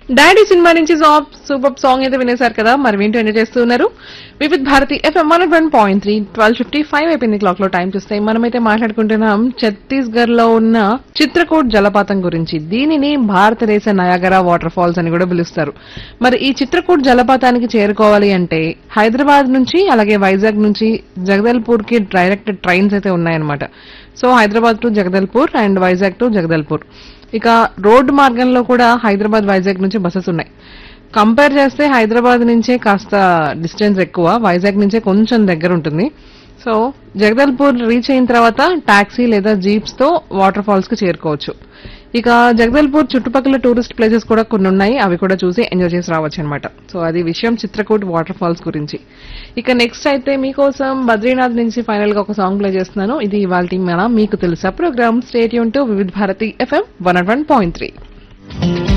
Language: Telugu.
డాడీ సినిమా నుంచి సాఫ్ సూపర్ సాంగ్ అయితే వినేశారు కదా మరి వింటూ ఎంజాయ్ చేస్తూ ఉన్నారు Vividh Bharati FM one one point three twelve fifty five అయిపోయింది క్లాక్ లో టైం చూస్తే మనమైతే మాట్లాడుకుంటున్నాం ఛత్తీస్గఢ్ లో ఉన్న చిత్రకూట్ జలపాతం గురించి దీనిని భారతదేశ నయాగరా వాటర్ ఫాల్స్ అని కూడా పిలుస్తారు మరి ఈ చిత్రకూట్ జలపాతానికి చేరుకోవాలి అంటే హైదరాబాద్ నుంచి అలాగే వైజాగ్ నుంచి జగదల్పూర్ కి డైరెక్ట్ ట్రైన్స్ అయితే ఉన్నాయన్నమాట so Hyderabad to Jagdalpur and Vizag to Jagdalpur ఇక రోడ్డు మార్గంలో కూడా హైదరాబాద్ వైజాగ్ నుంచి బస్సెస్ ఉన్నాయి కంపేర్ చేస్తే హైదరాబాద్ నుంచే కాస్త డిస్టెన్స్ ఎక్కువ వైజాగ్ నుంచే కొంచెం దగ్గర ఉంటుంది సో జగదల్పూర్ రీచ్ అయిన తర్వాత టాక్సీ లేదా జీప్స్ తో వాటర్ ఫాల్స్ కి చేరుకోవచ్చు ఇక జగదల్పూర్ చుట్టుపక్కల టూరిస్ట్ ప్లేసెస్ కూడా కొన్ని ఉన్నాయి అవి కూడా చూసి ఎంజాయ్ చేసి రావచ్చు అనమాట సో అది విషయం చిత్రకూట్ వాటర్ ఫాల్స్ గురించి ఇక నెక్స్ట్ అయితే మీకోసం బద్రీనాథ్ నుంచి ఫైనల్ గా ఒక సాంగ్ ప్లే చేస్తున్నాను ఇది ఇవాళ మన మీకు తెలుసా programme stay tuned to Vividh Bharati FM one one point three